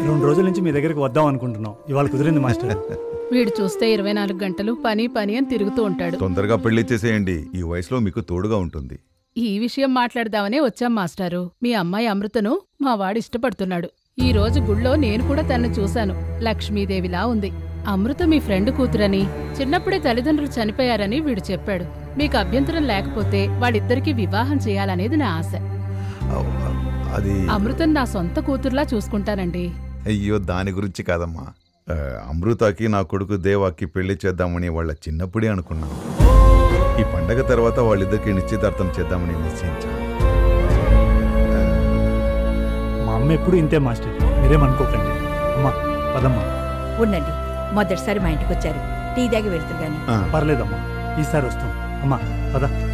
రెండు రోజుల నుంచి మీ దగ్గరికి వద్దాం అనుకుంటున్నాం ఇవాళ కుదిరింది మాస్టర్ వీడు చూస్తే ఇరవై నాలుగు గంటలు పని పని అని తిరుగుతూ ఉంటాడు తొందరగా పెళ్లి చేసేయండి ఈ వయసులో మీకు తోడుగా ఉంటుంది ఈ విషయం మాట్లాడదామనే వచ్చాం మాస్టారు మీ అమ్మాయి అమృతను మా వాడు ఇష్టపడుతున్నాడు ఈ రోజు గుళ్ళో నేను కూడా తనను చూశాను లక్ష్మీదేవిలా ఉంది అమృత మీ ఫ్రెండ్ కూతురని చిన్నప్పుడే తల్లిదండ్రులు చనిపోయారని వీడు చెప్పాడు మీకు అభ్యంతరం లేకపోతే వాళ్ళిద్దరికీ వివాహం చేయాలనేది నా ఆశ అవ్, అది అమృతం నా సొంత కూతురులా చూసుకుంటానండి అయ్యో దాని గురించి కాదమ్మా ఆ, అమృతకి నా కొడుకు దేవాకి పెళ్లి చేద్దామని వాళ్ళ చిన్నప్పుడే అనుకున్నాను ఈ పండగ తర్వాత వాళ్ళిద్దరికి నిశ్చితార్థం చేద్దామని నిశ్చయించాను మా అమ్మ ఎప్పుడు ఇంతే మాస్టర్ మీరేమనుకోకండి అమ్మా పదమ్మా ఉండండి మొదటిసారి మా ఇంటికి వచ్చారు టీ దాగి వెళ్తారు గాని ఆ, పర్లేదమ్మా ఈసారి వస్తాం అమ్మా పద